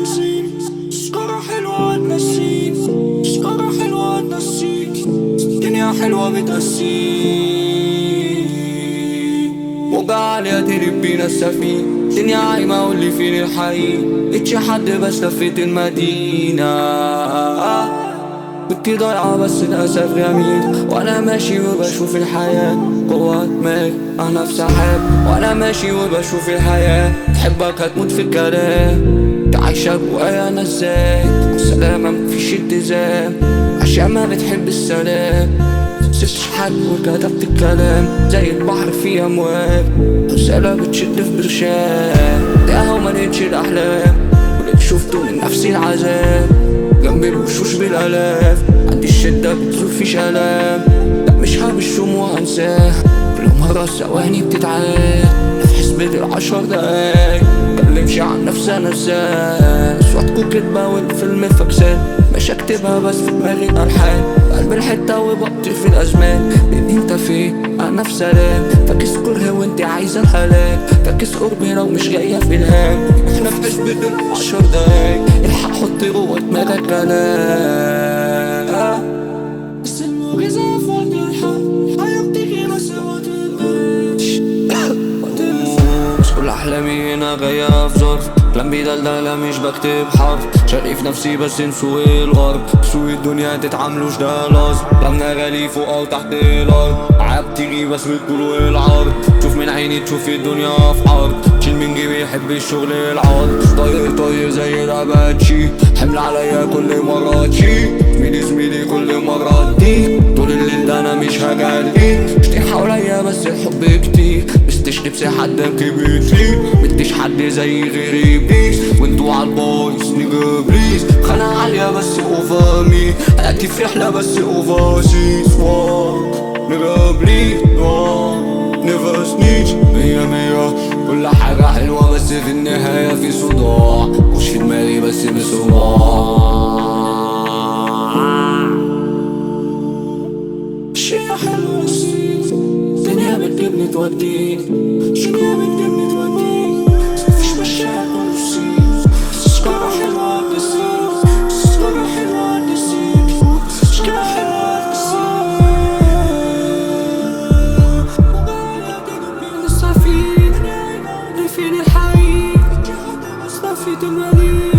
تنسيني سكرة حلوة تنسيني سكرة حلوة تنسيني الدنيا حلوة بتنسيني موجة عالية تقلب بينا السفينة الدنيا عايمة واللي فين الحقيقة ملقتش حد بس لفيت المدينة كنت ضايعة بس للأسف جميل وأنا ماشي وبشوف الحياة جوا دماغي أنا في سحاب وأنا ماشي وبشوف الحياة تحبك هتموت في الكلام تعيشك جوايا أنا ازاي السلامة مفيش التزام عشان ما بتحب السلام سبتش حد وكتبت الكلام زي البحر فيه أمواج رسالة بتشد في برشام ده ما لقيتش الأحلام واللي شفته من نفسي العذاب جنب الوشوش بالالاف عندي الشدة بتزول في شلام لا مش هبشم وهنساه كل مرة ثواني بتتعاد في حسبة العشر دقايق مكلمش عن نفسي انا ازاي صوتكوا كدبة والفيلم فاكسان مش هكتبها بس في دماغي الحان قلب الحتة وبقطي في الازمان بين انت فين انا في سلام فاكس كره وانت عايزة الهلاك فاكس قربي لو مش جاية في الهام احنا في حسبة العشر دقايق الحق حط جوه دماغك كلام بس المعجزة في وقت الحق هيبتغي بس ما تقدرش مش كل احلامي هنا جاية في ظرف كلام بيدلدلة مش بكتب حرف شاري في نفسي بس نسوق الغرب سوق الدنيا تتعاملوش ده لازم كلامنا غالي فوق او تحت الارض عاب تيجي بس بالطول والعرض تشوف من عيني تشوف الدنيا في عرض تشيل من جيبي يحب الشغل العرض طاير طاير زي الاباتشي حمل عليا كل مرة تشي زميلي زميلي كل مرة اديك طول الليل ده انا مش هجليك اشتي حواليا بس الحب كتير مستش نفسي حد كبير فيه مديش حد زي غيري بليز وانتوا عالبايظ نيجا بليز خانة عالية بس اوفر مي حياتي في رحلة بس اوفر سيز نيجا بليز نيفر سنيتش مية مية كل حاجة حلوة بس في النهاية في صداع مش في دماغي بس بصراع شي حلو نسيت الدنيا بتجيبني توديني الدنيا بتجيبني توديني مفيش مشاعر نسيت سكرة حلوة نسيت سكرة حلوة نسيت سكرة حلوة نسيت السفينة اللي فين الحقيقة بس في المدينة